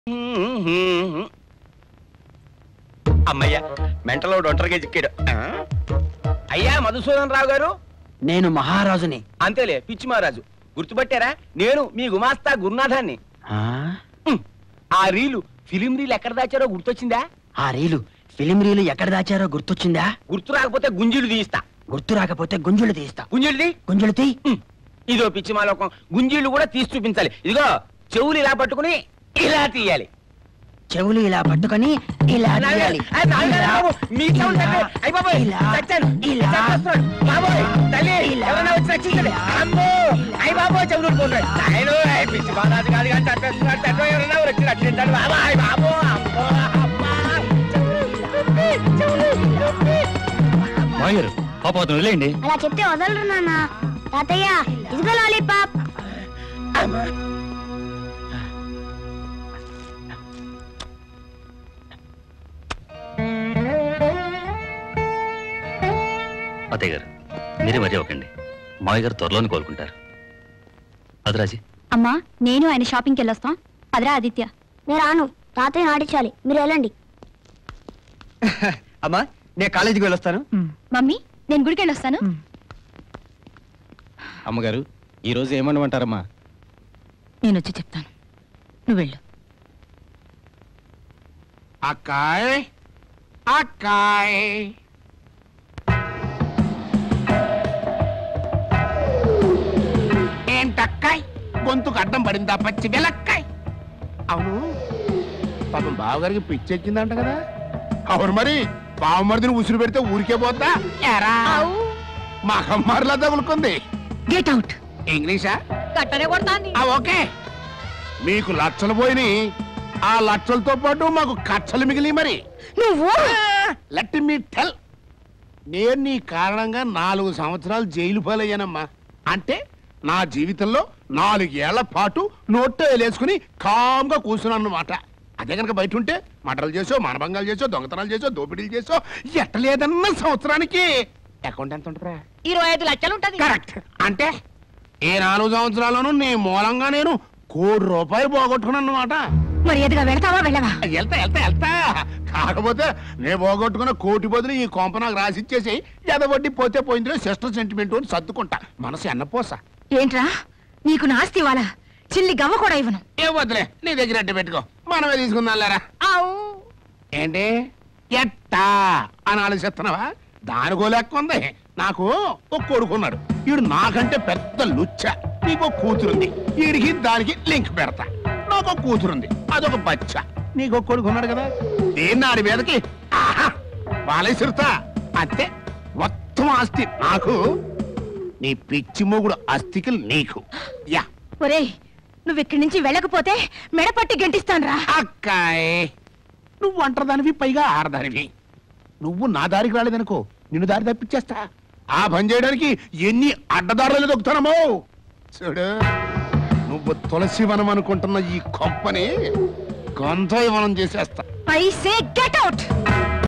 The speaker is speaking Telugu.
అమ్మయ్య మెంటలో ఒంటరిగా చిక్కాడు ఆ? అయ్యా మధుసూదన్ రావు గారు నేను మహారాజుని అంతేలే పిచ్చి మహారాజు గుర్తుపట్టారా నేను మీ గుమాస్తా గురునాథాన్ని ఆ? ఉమ్, ఆ రీలు ఫిలిం రీల్ ఎక్కడ దాచారో గుర్తొచ్చిందా ఆ రీలు ఫిలిం రీలు ఎక్కడ దాచారో గుర్తొచ్చిందా గుర్తు రాకపోతే గుంజులు తీయిస్తా గుర్తు రాకపోతే గుంజులు తీస్తా గుంజులు తీ గుంజులు తీ ఉమ్, ఇదో పిచ్చి మాలోకం గుంజీళ్ళు కూడా తీసి చూపించాలి ఇదిగో చెవులు ఇలా పట్టుకుని ఇలా తీయాలి చెవులు ఇలా పట్టుకొని ఇలా తీయాలి. అయ్ నాన్నగారు ఇలా, బాబు, మీకే ఉంటుంది. ఇలా, అయ్ బాబోయ్, ఇలా, చచ్చాను. ఇలా, చచ్చేస్తున్నాడు. బాబోయ్, తల్లి, ఇలా, ఎవరన్నా వచ్చి రక్షించండి. ఇలా, అమ్మో, అయ్ బాబోయ్, చెవులు ఊడిపోతున్నాయి. నాయనో, అయ్ పిచ్చి బాలాజీ కాదు కానీ చంపేస్తున్నాడు. చంపే ఎవరన్నా వచ్చి రక్షించండి. బాబాయ్, బాబో, అమ్మో, అమ్మా. మాయర్ పాప అతను వదిలేయండి అలా చెప్తే వదలరు నాన్న తాతయ్య ఇదిగో లాలీపాప్ అత్తయ్య గారు మీరే మరీ ఒకండి మావయ్య గారు త్వరలోనే కోలుకుంటారు అదరాజీ అమ్మా నేను ఆయన షాపింగ్కి వెళ్ళొస్తాం అదరా ఆదిత్య నేను రాను తాతయ్య నాటించాలి మీరు వెళ్ళండి అమ్మా నేను కాలేజీకి వెళ్ళొస్తాను మమ్మీ నేను గుడికి వెళ్ళొస్తాను అమ్మగారు ఈ రోజు ఏమనమంటారమ్మా నేను వచ్చి చెప్తాను నువ్వు వెళ్ళు అక్కాయ్ అక్కాయ్ ఏంటక్కాయ్ గొంతుకు అడ్డం పడిందా పచ్చి వెలక్కాయ్ అవును పాపం బావగారికి పిచ్చెక్కిందంట కదా అవును మరి బావమరిదిని ఉసిరు పెడితే ఊరికే పోద్దా ఎరా మహమ్మారిలా తగులుకుంది గెట్ అవుట్ ఇంగ్లీషా కట్టనే కొడతాంది ఆ ఓకే మీకు లక్షలు పోయినాయి ఆ లక్షలతో పాటు మాకు కచ్చలు మిగిలి మరి నువ్వు లెట్ మీ టెల్ నేను నీ కారణంగా నాలుగు సంవత్సరాలు జైలు పాలయ్యానమ్మా అంటే నా జీవితంలో నాలుగేళ్ల పాటు నోట్లో వేలేసుకుని కామ్గా కూర్చున్నాను అన్నమాట అదే కనుక బయట ఉంటే మటలు చేసో మానభంగాలు చేసో దొంగతనాలు చేసో దోపిడీలు చేసో ఎట్టలేదన్న సంవత్సరానికి అకౌంట్ ఎంత ఉంటుందా ఇరవై ఐదు లక్షలు ఉంటది కరెక్ట్ అంటే ఏ నాలుగు సంవత్సరాల్లోనూ నీ మూలంగా నేను కోటి రూపాయలు పోగొట్టుకున్నాను అన్నమాట మరి ఎదుగా వెళతావా వెళ్ళవా వెళ్తా వెళ్తా వెళ్తా కాకపోతే నేను పోగొట్టుకున్న కోటి బదులు ఈ కొంప నాకు రాసిచ్చేసి ఎదవడ్డి పోతే పోయిందిలే సిస్టర్ సెంటిమెంట్ అని సర్దుకుంటా మనసు ఎన్నపోసా ఏంట్రా నీకు నాస్తి ఇవ్వాలా చిల్లి గవ్వ కూడా ఇవ్వను ఏ వద్దులే నీ దగ్గర అడ్డు పెట్టుకో మనమే తీసుకుందాం లేరా ఏంటి ఎట్టా అని ఆలోచిస్తున్నావా దానికో లెక్క ఉంది నాకు ఒక కొడుకున్నాడు వీడు నాకంటే పెద్ద లుచ్చ నీకు ఒక కూతురుంది వీడికి దానికి లింక్ పెడతా నాకు ఒక కూతురుంది అదొక బచ్చ నీకు ఒక కొడుకున్నాడు కదా దేన్ని ఆడి మీదకి ఆహా, పాలేసిరుతా అంతే మొత్తం ఆస్తి నాకు నీ పిచ్చి మొగుడు అస్థికి నీకు యా ఒరేయ్ నువ్వు ఇక్కడి నుంచి వెళ్ళకపోతే మెడపట్టి గెంటిస్తానురా అక్కాయ్ నువ్వు ఒంటరిదానివి పైగా ఆడదానివి నువ్వు నా దారికి రాలేదనుకో నిన్ను దారి తప్పించేస్తా ఆ పని చేయడానికి ఎన్ని అడ్డదారులు దొక్కుతానమో చూడు నువ్వు తులసి వనం అనుకుంటున్న ఈ కొంపని గంధాయి వనం చేసేస్తా ఐ సే గెట్ అవుట్